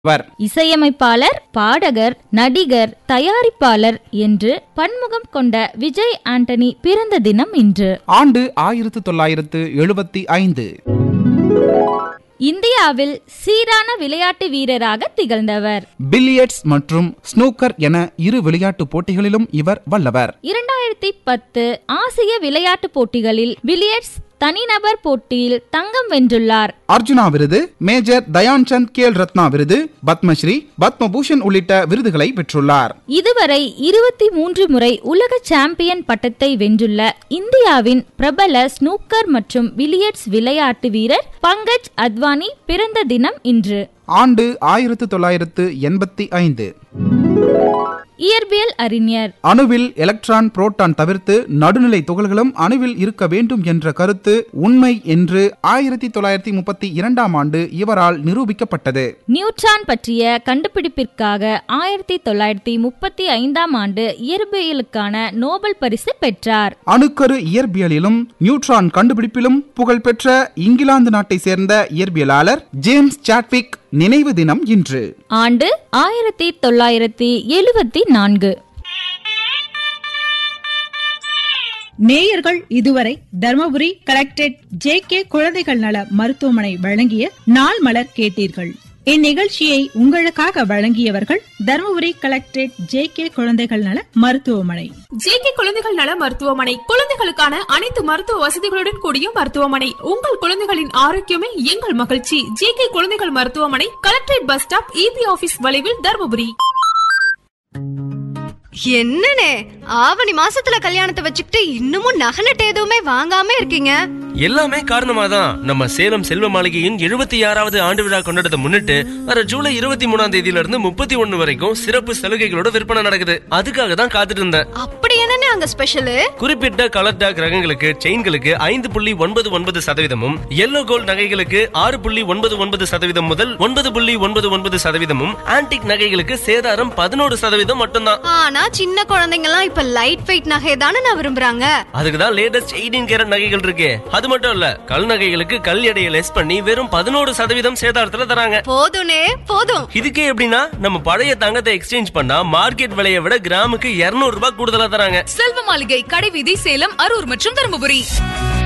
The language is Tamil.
வர் இசையமைப்பாளர் பாடகர் நடிகர் தயாரிப்பாளர் என்று பன்முகம் கொண்ட விஜய் ஆண்டனி பிறந்த தினம் இன்று ஆண்டு ஆயிரத்து தொள்ளாயிரத்து எழுபத்தி ஐந்து இந்தியாவில் சீரான விளையாட்டு வீரராக திகழ்ந்தவர் பில்லியர்ட்ஸ் மற்றும் ஸ்னூக்கர் என இரு விளையாட்டுப் போட்டிகளிலும் இவர் வல்லவர் இரண்டாயிரத்தி பத்து ஆசிய விளையாட்டுப் போட்டிகளில் பில்லியர்ட்ஸ் தனிநபர் போட்டியில் தங்கம் வென்றுள்ளார் அர்ஜுனா விருது மேஜர் தயான்சந்த் கேல் ரத்னா விருது பத்மஸ்ரீ பத்மபூஷன் உள்ளிட்ட விருதுகளை பெற்றுள்ளார் இதுவரை இருபத்தி மூன்று முறை உலக சாம்பியன் பட்டத்தை வென்றுள்ள இந்தியாவின் பிரபல ஸ்னூக்கர் மற்றும் பில்லியர்ட்ஸ் விளையாட்டு வீரர் பங்கஜ் அத்வானி பிறந்த தினம் இன்று ஆண்டு ஆயிரத்து தொள்ளாயிரத்து எண்பத்தி ஐந்து இயற்பியல் அறிஞர் அணுவில் எலக்ட்ரான் புரோட்டான் தவிர்த்து நடுநிலை துகள்களும் அணுவில் இருக்க வேண்டும் என்ற கருத்து உண்மை என்று ஆயிரத்தி தொள்ளாயிரத்தி முப்பத்தி இரண்டாம் ஆண்டு இவரால் நிரூபிக்கப்பட்டது நியூட்ரான் பற்றிய கண்டுபிடிப்பிற்காக ஆயிரத்தி தொள்ளாயிரத்தி முப்பத்தி ஐந்தாம் ஆண்டு இயற்பியலுக்கான நோபல் பரிசு பெற்றார் அணுக்கரு இயற்பியலிலும் நியூட்ரான் கண்டுபிடிப்பிலும் புகழ்பெற்ற இங்கிலாந்து நாட்டை சேர்ந்த இயற்பியலாளர் ஜேம்ஸ் சாட்விக் நினைவு தினம் இன்று ஆண்டு ஆயிரத்தி தொள்ளாயிரத்தி எழுபத்தி நான்கு நேயர்கள் இதுவரை தர்மபுரி கலெக்டரேட் ஜே கே குழந்தைகள் நல மருத்துவமனை வழங்கிய நாள் மலர் கேட்டீர்கள் இந்நிகழ்ச்சியை உங்களுக்காக வழங்கியவர்கள் தர்மபுரி கலெக்டரேட் ஜே கே குழந்தைகள் நல மருத்துவமனை ஜேகே குழந்தைகள் நல மருத்துவமனை குழந்தைகளுக்கான அனைத்து மருத்துவ வசதிகளுடன் கூடிய மருத்துவமனை உங்கள் குழந்தைகளின் ஆரோக்கியமே எங்கள் மகிழ்ச்சி ஜேகே குழந்தைகள் மருத்துவமனை collectorate bus stop EB office வளைவில் தருமபுரி என்னனே ஆவணி மாசத்துல கல்யாணத்தை வச்சுக்கிட்டு இன்னமும் நகை நட்டு எதுவுமே வாங்காம இருக்கீங்க எல்லாமே காரணமா தான் நம்ம சேலம் செல்வ மாளிகையின் எழுபத்தி ஆறாவது ஆண்டு விழா கொண்டாடத்தை முன்னிட்டு வர ஜூலை இருபத்தி மூணாம் தேதியில இருந்து முப்பத்தி ஒண்ணு வரைக்கும் சிறப்பு சலுகைகளோட விற்பனை நடக்குது அதுக்காக தான் காத்துட்டு இருந்தேன் அப்படி என்னனே அங்க ஸ்பெஷல் குறிப்பிட்ட கலர் டாக் ரகங்களுக்கு செயின்களுக்கு ஐந்து புள்ளி ஒன்பது ஒன்பது சதவீதமும் எல்லோ கோல்ட் நகைகளுக்கு ஆறு புள்ளி ஒன்பது ஒன்பது சதவீதம் முதல் ஒன்பது புள்ளி ஒன்பது ஒன்பது சதவீதமும் ஆன்டிக் நகைகளுக்கு சேதாரம் பதினோரு சதவீதம் மட்டும்தான் ஆனா சின்ன குழந்தைங்க எல்லாம் இப்ப லைட் வெயிட் நகை தானே நான் விரும்புறாங்க அதுக்கு தான் லேட்டஸ்ட் எயிட்டீன் கேரட் நகைகள் இருக்கு அது மட்டும் இல்ல கல் நகைகளுக்கு கல் எடையை லெஸ் பண்ணி வெறும் பதினோரு சதவீதம் சேதாரத்துல தராங்க போதும்னே போதும் இதுக்கே எப்படின்னா நம்ம பழைய தங்கத்தை எக்ஸ்சேஞ்ச் பண்ணா மார்க்கெட் விலையை விட கிராமுக்கு 200 ரூபாய் கூடுதலா தராங்க செல்வ மாளிகை கடைவீதி சேலம் அரூர் மற்றும் தருமபுரி